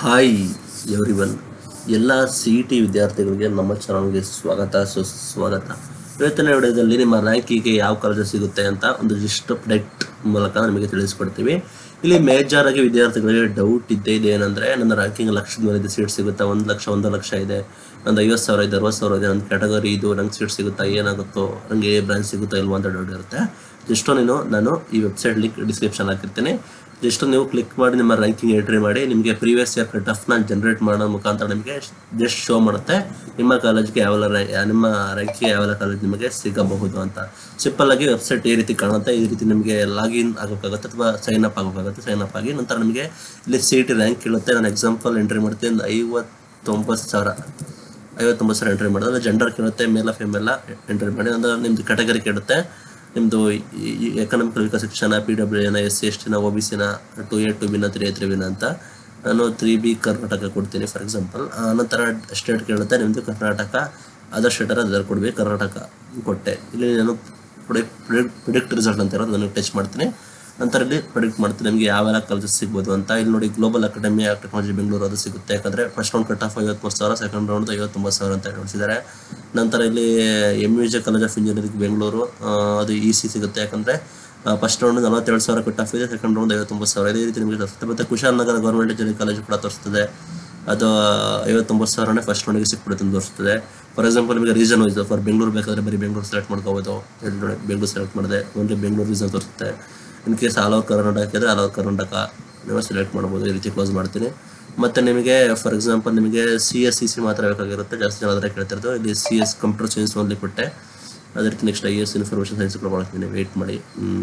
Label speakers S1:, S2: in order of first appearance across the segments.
S1: hi everyone ಎಲ್ಲ C E T ವಿದ್ಯಾರ್ಥಿಗಳಿಗೆ ನಮ್ಮ ಚಾನಲ್ಗೆ ಸ್ವಾಗತ ಸುಸ್ವಾಗತ ಇವತ್ತಿನ ವಿಡಿಯೋದಲ್ಲಿ ನಿಮ್ಮ ರ್ಯಾಂಕಿಗೆ ಯಾವ ಕಾಲೇಜು ಸಿಗುತ್ತೆ ಅಂತ ಒಂದು ಜಸ್ಟ್ ಪ್ರೊಡಕ್ಟ್ ಮೂಲಕ ನಿಮಗೆ ತಿಳಿಸ್ಕೊಡ್ತೀವಿ ಇಲ್ಲಿ ಮೇಜರ್ ಆಗಿ ವಿದ್ಯಾರ್ಥಿಗಳಿಗೆ ಡೌಟ್ ಇದ್ದೇ ಇದೆ ಏನಂದ್ರೆ ನನ್ನ ರ್ಯಾಂಕಿಂಗ್ ಲಕ್ಷದ ಮೇಲೆ ಸೀಟ್ ಸಿಗುತ್ತಾ ಒಂದು ಲಕ್ಷ ಒಂದು ಲಕ್ಷ ಇದೆ ನಂದು ಐವತ್ತು ಸಾವಿರ ಇದೆ ಅರವತ್ತು ಸಾವಿರ ಇದೆ ನನ್ನ ಕ್ಯಾಟಗರಿ ಇದು ನಂಗೆ ಸೀಟ್ ಸಿಗುತ್ತಾ ಏನಾಗುತ್ತೋ ನನಗೆ ಎ ಬ್ರಾಂಚ್ ಸಿಗುತ್ತಾ ಇಲ್ವಾ ಅಂತ ಡೌಟ್ ಇರುತ್ತೆ ಜಸ್ಟ್ ನೀನು ನಾನು ಈ ವೆಬ್ಸೈಟ್ ಲಿಂಕ್ ಡಿಸ್ಕ್ರಿಪ್ಷನ್ ಹಾಕಿರ್ತೀನಿ ಜಸ್ಟ್ ನೀವು ಕ್ಲಿಕ್ ಮಾಡಿ ನಿಮ್ಮ ರ್ಯಾಂಕಿಂಗ್ ಎಂಟ್ರಿ ಮಾಡಿ ನಿಮಗೆ ಪ್ರೀವಿಯಸ್ ಇಯರ್ ಕಟ್ ಆಫ್ನ ಜನರೇಟ್ ಮಾಡೋ ಮುಖಾಂತರ ನಿಮಗೆ ಜಸ್ಟ್ ಶೋ ಮಾಡುತ್ತೆ ನಿಮ್ಮ ಕಾಲೇಜ್ಗೆ ಯಾವೆಲ್ಲ ರ್ಯಾ- ಯಾ- ನಿಮ್ಮ ರ್ಯಾಂಕಿಗೆ ಯಾವೆಲ್ಲ ಕಾಲೇಜ್ ನಿಮಗೆ ಸಿಗಬಹುದು ಅಂತ ಸಿಂಪಲ್ ಆಗಿ ವೆಬ್ಸೈಟ್ ಈ ರೀತಿ ಕಾಣುತ್ತೆ ಈ ರೀತಿ ನಿಮಗೆ ಲಾಗಿನ್ ಆಗೋಕ್ಕಾಗುತ್ತೆ ಅಥವಾ ಸೈನ್ ಅಪ್ ಆಗೋಕ್ಕಾಗುತ್ತೆ ಸೈನ್ ಅಪ್ ಆಗಿ ನಂತರ ನಿಮಗೆ ಇಲ್ಲಿ ಸಿ ಟಿ ರ್ಯಾಂಕ್ ಕೇಳುತ್ತೆ ನಾನು ಎಕ್ಸಾಂಪಲ್ ಎಂಟ್ರಿ ಮಾಡ್ತೀನಿ ಒಂದು ಐವತ್ತೊಂಬತ್ತು ಸಾವಿರ ಐವತ್ತೊಂಬತ್ತು ಸಾವಿರ ಎಂಟ್ರಿ ಮಾಡಿದ್ರೆ ಜೆಂಡರ್ ಕೇಳುತ್ತೆ ಮೇಲ ಫಿಮೇಲ ಎಂಟ್ರಿ ಮಾಡಿ ಅಂದ್ರೆ ನಿಮ್ದು ಕ್ಯಾಟಗರಿ ಕೇಳುತ್ತೆ ನಿಮ್ಮದು ಎಕನಾಮಿಕಲ್ ವಿಕಾಸ ಶಿಕ್ಷಣ ಪಿ ಡಬ್ಲ್ಯೂ ಎನ ಎಸ್ ಸಿ ಎಸ್ ಟಿನ ಒ ಬಿ ಸಿನ ಟು ಎ ಟು ಬಿನ ತ್ರೀ ಎ ತ್ರೀ ಬಿನ ಅಂತ ನಾನು ತ್ರೀ ಬಿ ಕರ್ನಾಟಕ ಕೊಡ್ತೀನಿ ಫಾರ್ ಎಕ್ಸಾಂಪಲ್ ಆನಂತರ ಸ್ಟೇಟ್ ಕೇಳುತ್ತೆ ನಿಮ್ಮದು ಕರ್ನಾಟಕ ಅದರ್ ಸ್ಟೇಟರ್ ಅದರ್ ಕೊಡ್ಬೇಕು ಕರ್ನಾಟಕ ಕೊಟ್ಟೆ ಇಲ್ಲಿ ನಾನು ಪ್ರಿಡಿಕ್ಟ್ ರಿಸಲ್ಟ್ ಅಂತ ಇರೋದು ನನಗೆ ಟಚ್ ಮಾಡ್ತೀನಿ ನಂತರ ಇಲ್ಲಿ ಪ್ರಿಡಿಕ್ಟ್ ಮಾಡ್ತೀನಿ ನಿಮಗೆ ಯಾವೆಲ್ಲ ಕಾಲೇಜಸ್ ಸಿಗ್ಬೋದು ಅಂತ ಇಲ್ಲಿ ನೋಡಿ global academy of technology Bengaluru ಅದು ಸಿಗುತ್ತೆ ಯಾಕಂದ್ರೆ ಫಸ್ಟ್ ರೌಂಡ್ ಕಟ್ ಆಫ್ ಐವತ್ಮೂರು ಸಾವಿರ ಸೆಕೆಂಡ್ ರೌಂಡ್ ಐವತ್ತೊಂಬತ್ತು ಸಾವಿರ ಅಂತ ನೋಡಿಸಿದ್ದಾರೆ ನಂತರ ಇಲ್ಲಿ M U J college of engineering Bengaluru ಆ, ಅದು ಇ ಸಿ ಸಿಗುತ್ತೆ ಯಾಕಂದ್ರೆ ಫಸ್ಟ್ ರೌಂಡ್ ನಲವತ್ತೆರಡು ಸಾವಿರ ಕಟ್ ಆಫ್ ಇದೆ ಸೆಕೆಂಡ್ ರೌಂಡ್ ಐವತ್ತೊಂಬತ್ತು ಸಾವಿರ ಇದೇ ರೀತಿ ನಿಮಗೆ ತೋರಿಸುತ್ತೆ ಮತ್ತೆ ಕುಶಾಲನಗರ ಗೌರ್ಮೆಂಟ್ ಇಂಜಿನಿಯರಿಂಗ್ ಕಾಲೇಜ್ ಕೂಡ ತೋರಿಸ್ತದೆ ಅದು ಐವತ್ತೊಂಬತ್ತು ಸಾವಿರನೇ ಫಸ್ಟ್ ರೌಂಡಿಗೆ ಸಿಕ್ಬಿಡುತ್ತೆ ಅಂತ ತೋರಿಸ್ತದೆ ಫಾರ್ ಎಕ್ಸಾಂಪಲ್ ನಿಮಗೆ ರೀಸನ್ ವೈಸ್ ಫಾರ್ ಬೆಂಗಳೂರು ಬೇಕಾದ್ರೆ ಬರೀ ಬೆಂಗಳೂರು ಸೆಲೆಕ್ಟ್ ಮಾಡ್ಕೋಬೋದು ಇಲ್ಲಿ ನೋಡಿ ಬೆಂಗಳೂರು ಸೆಲೆಕ್ಟ್ ಮಾಡಿದೆ ಓನ್ಲಿ ಬೆಂಗಳೂರು ರೀಸನ್ ತೋರಿಸುತ್ತೆ in case all over Karnataka ಇದ್ರೆ ಆಲ್ ಓವರ್ ಕರ್ನಾಟಕ ನೀವು ಸೆಲೆಕ್ಟ್ ಮಾಡ್ಬೋದು ಈ ರೀತಿ ಕ್ಲೋಸ್ ಮಾಡ್ತೀನಿ ಮತ್ತೆ ನಿಮಗೆ ಫಾರ್ ಎಕ್ಸಾಂಪಲ್ ನಿಮಗೆ ಸಿ ಎಸ್ ಸಿ ಸಿ ಮಾತ್ರ ಬೇಕಾಗಿರುತ್ತೆ ಜಾಸ್ತಿ ಜನ ಅದರ ಕೇಳ್ತಿರೋದು ಇಲ್ಲಿ C S computer science only ಕೊಟ್ಟೆ ಅದೇ ರೀತಿ next I S information science ಕೂಡ ಮಾಡ್ತೀನಿ ವೆಯ್ಟ್ ಮಾಡಿ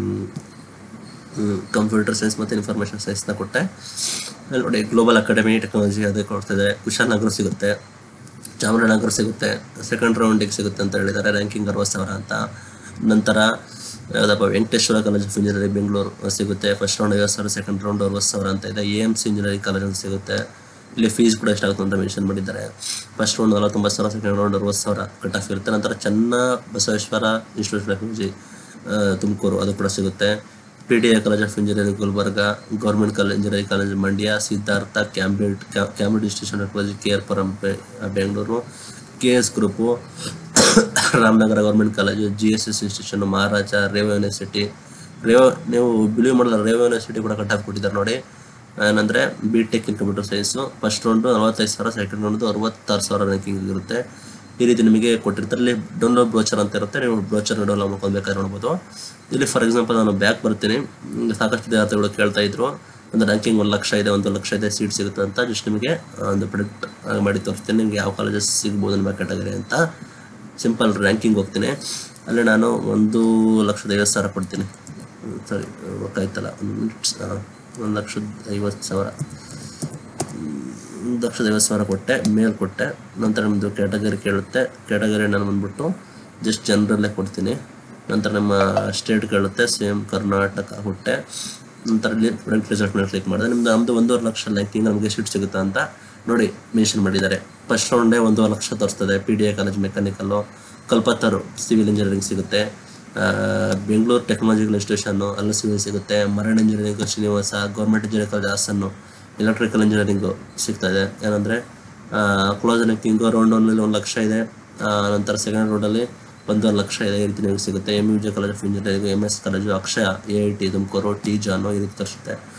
S1: ಕಂಪ್ಯೂಟರ್ ಸೈನ್ಸ್ ಮತ್ತು ಇನ್ಫಾರ್ಮೇಷನ್ ಸೈನ್ಸ್ನ ಕೊಟ್ಟೆ ಅಲ್ಲಿ ನೋಡಿ ಗ್ಲೋಬಲ್ ಅಕಾಡೆಮಿ ಟೆಕ್ನಾಲಜಿ ಅದೇ ಕೊಡ್ತಿದೆ ಕುಶಾಲನಗರ ಸಿಗುತ್ತೆ ಚಾಮರಾಜನಗರ ಸಿಗುತ್ತೆ ಸೆಕೆಂಡ್ ರೌಂಡಿಗೆ ಸಿಗುತ್ತೆ ಅಂತ ಹೇಳಿದ್ದಾರೆ ರ್ಯಾಂಕಿಂಗ್ ಅರವತ್ತು ಸಾವಿರ ಅಂತ ನಂತರ ಯಾವುದಪ್ಪ Venkateshwara college of engineering Bengaluru ಸಿಗುತ್ತೆ ಫಸ್ಟ್ ರೌಂಡ್ ಐವತ್ತು ಸಾವಿರ ಸೆಕೆಂಡ್ ರೌಂಡ್ ಅರವತ್ತು ಸಾವಿರ ಅಂತ ಇದೆ A M C engineering college ಅಂತ ಸಿಗುತ್ತೆ ಇಲ್ಲಿ ಫೀಸ್ ಕೂಡ ಎಷ್ಟಾಗುತ್ತೆ ಅಂತ ಮೆನ್ಷನ್ ಮಾಡಿದ್ದಾರೆ ಫಸ್ಟ್ ರೌಂಡ್ ನಲವತ್ತೊಂಬತ್ತು ಸಾವಿರ ಸೆಕೆಂಡ್ ರೌಂಡ್ ಅರವತ್ತು ಸಾವಿರ ಕಟ್ ಆಫ್ ಇರುತ್ತೆ ನಂತರ Chenna Basaveshwara institute of technology Tumakuru ಅದು ಕೂಡ ಸಿಗುತ್ತೆ P D A college of engineering Gulbarga government college engineering college Mandya Siddhartha Cambridge Cambridge institution of technology K R Puram ಬೆ- Bengaluru K S group Ramanagara government college G S S institution Maharaja Reva university Reva ನೀವು believe ಮಾಡಲ್ಲ Reva university ಕೂಡ cut off ಕೊಟ್ಟಿದ್ದಾರೆ ನೋಡಿ ಏನಂದ್ರೆ B tech in computer science first round ನಲವತ್ತೈದು ಸಾವಿರ second round ಅರವತ್ತಾರು ಸಾವಿರ ರ್ಯಾಂಕಿಂಗ್ ಇರುತ್ತೆ ಈ ರೀತಿ ನಿಮಗೆ ಕೊಟ್ಟಿರ್ತಾರೆ ಇಲ್ಲಿ ಡೌನ್ಲೋಡ್ ಬ್ರೋಚರ್ ಅಂತ ಇರುತ್ತೆ ನೀವು ಬ್ರೋಚರ್ ಡೌನ್ಲೋಡ್ ಮಾಡ್ಕೊಂಡು ಬೇಕಾದ್ರೆ ನೋಡ್ಬೋದು ಇಲ್ಲಿ ಫಾರ್ ಎಕ್ಸಾಂಪಲ್ ನಾನು ಬ್ಯಾಕ್ ಬರ್ತೀನಿ ಇಲ್ಲಿ ಸಾಕಷ್ಟು ವಿದ್ಯಾರ್ಥಿಗಳು ಕೇಳ್ತಾ ಇದ್ರು ಒಂದು ರ್ಯಾಂಕಿಂಗ್ ಒಂದು ಲಕ್ಷ ಇದೆ ಒಂದು ಲಕ್ಷ ಇದೆ ಸೀಟ್ ಸಿಗುತ್ತೆ ಅಂತ ಜಸ್ಟ್ ನಿಮಗೆ ಆ, ಒಂದು ಪ್ರೊಡಕ್ಟ್ ಮಾಡಿ ತೋರಿಸ್ತೀನಿ ನಿಮಗೆ ಯಾವ ಕಾಲೇಜಸ್ ಸಿಗ್ಬೋದು ನಿಮ್ಮ ಕ್ಯಾಟಗರಿ ಅಂತ ಸಿಂಪಲ್ ರ್ಯಾಂಕಿಂಗ್ ಹೋಗ್ತೀನಿ ಅಲ್ಲಿ ನಾನು ಒಂದು ಲಕ್ಷದ ಐವತ್ತು ಸಾವಿರ ಕೊಡ್ತೀನಿ ಸಾರಿ ಗೊತ್ತಾಯ್ತಲ್ಲ ಒಂದು ಮಿನಿಟ್ಸ್ ಒಂದು ಲಕ್ಷದ ಐವತ್ತು ಸಾವಿರ ಒಂದು ಲಕ್ಷದ ಐವತ್ತು ಸಾವಿರ ಕೊಟ್ಟೆ ಮೇಲ್ ಕೊಟ್ಟೆ ನಂತರ ನಮ್ಮದು ಕ್ಯಾಟಗರಿ ಕೇಳುತ್ತೆ ಕ್ಯಾಟಗರಿ ನಾನು ಬಂದ್ಬಿಟ್ಟು ಜಸ್ಟ್ ಜನರಲ್ಲೇ ಕೊಡ್ತೀನಿ ನಂತರ ನಮ್ಮ ಸ್ಟೇಟ್ ಕೇಳುತ್ತೆ ಸೇಮ್ ಕರ್ನಾಟಕ ಕೊಟ್ಟೆ ನಂತರ ಇಲ್ಲಿ ಪ್ರೊಡಕ್ಟ್ ರಿಸಲ್ಟ್ ಮೇಲೆ ಕ್ಲಿಕ್ ಮಾಡಿದೆ ನಿಮ್ದು ನಮ್ಮದು ಒಂದೂವರೆ ಲಕ್ಷ ಲ್ಯಾಂಕಿಂಗ್ ನಮಗೆ ಸೀಟ್ ಸಿಗುತ್ತಾ ಅಂತ ನೋಡಿ ಮೆನ್ಷನ್ ಮಾಡಿದ್ದಾರೆ ಫಸ್ಟ್ ರೌಂಡೇ ಒಂದೂವರೆ ಲಕ್ಷ ತೋರಿಸ್ತದೆ P D A college mechanical Kalpataru civil engineering ಸಿಗುತ್ತೆ ಆ, ಬೆಂಗಳೂರು ಟೆಕ್ನಾಲಜಿಕಲ್ ಇನ್ಸ್ಟಿಟ್ಯೂಷನ್ನು ಅಲ್ಲಿ ಸಿವಿಲ್ ಸಿಗುತ್ತೆ ಮರಣ engineering Srinivasa government engineering college Hassan electrical engineering ಸಿಗ್ತಾ ಇದೆ ಏನಂದರೆ ಕ್ಲೋಸ್ ರ್ಯಾಂಕಿಂಗು ರೌಂಡ್ ಒನ್ನಲ್ಲಿ ಒಂದು ಲಕ್ಷ ಇದೆ ಆ, ನಂತರ ಸೆಕೆಂಡ್ ರೌಂಡಲ್ಲಿ ಒಂದೂವರೆ ಲಕ್ಷ ಇದೆ ಈ ರೀತಿ ನಿಮಗೆ ಸಿಗುತ್ತೆ M U J college of engineering M S college Akshaya A I T Tumakuru T John ಈ ರೀತಿ ತೋರಿಸುತ್ತೆ